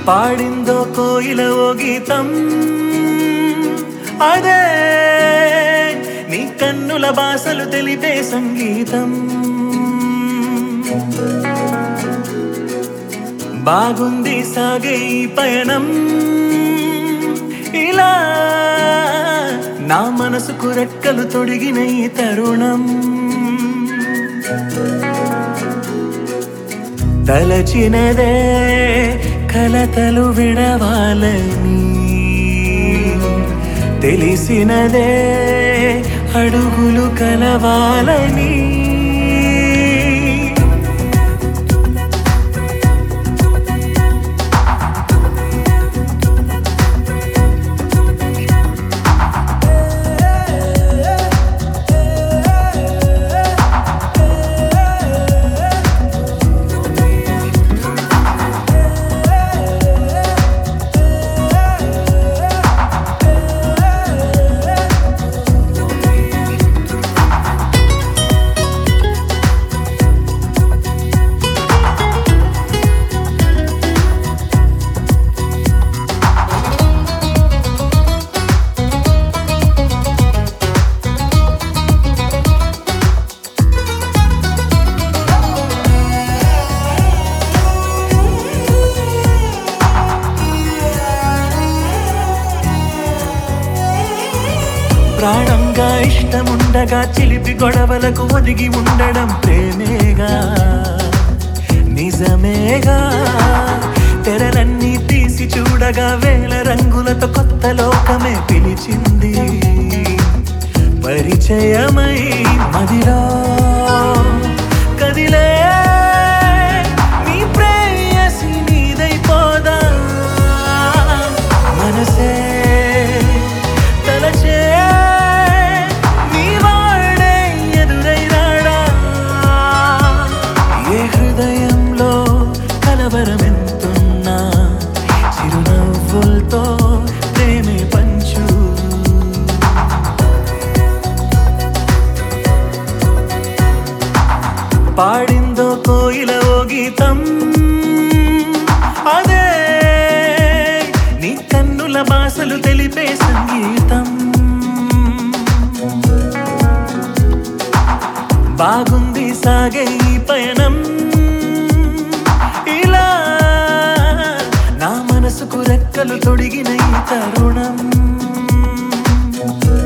పాడిందో కోయిల ఓ గీతం అదే నీ కన్నుల భాషలు తెలిపే సంగీతం బాగుంది సాగే ఈ పయనం ఇలా నా మనసుకు రెక్కలు తొడిగిన ఈ తరుణం తలచినదే కలతలు విడవాలని తెలిసినదే అడుగులు కలవాలని ప్రాణంగా ఇష్టముండగా చిలిపి గొడవలకు ఒదిగి ఉండడం ప్రేమేగా నిజమేగా తెరలన్నీ తీసి చూడగా వేల రంగులతో కొత్త లోకమే పిలిచింది పరిచయమై మదిలో కదిలే నీ ప్రేయసి నీదైపోదా మనసే తలచే నీ వాడే ఎదురై రాడా ఏ హృదయంలో కలవరమెంతున్నా చిరునవ్వులతో ప్రేమే పంచు పాడిందో కోయిల ఓ గీతం అదే నీ కన్నుల భాషలు తెలిపే సంగీతం బాగుంది సాగే ఈ పయనం ఇలా నా మనసుకు రెక్కలు తొడిగిన ఈ తరుణం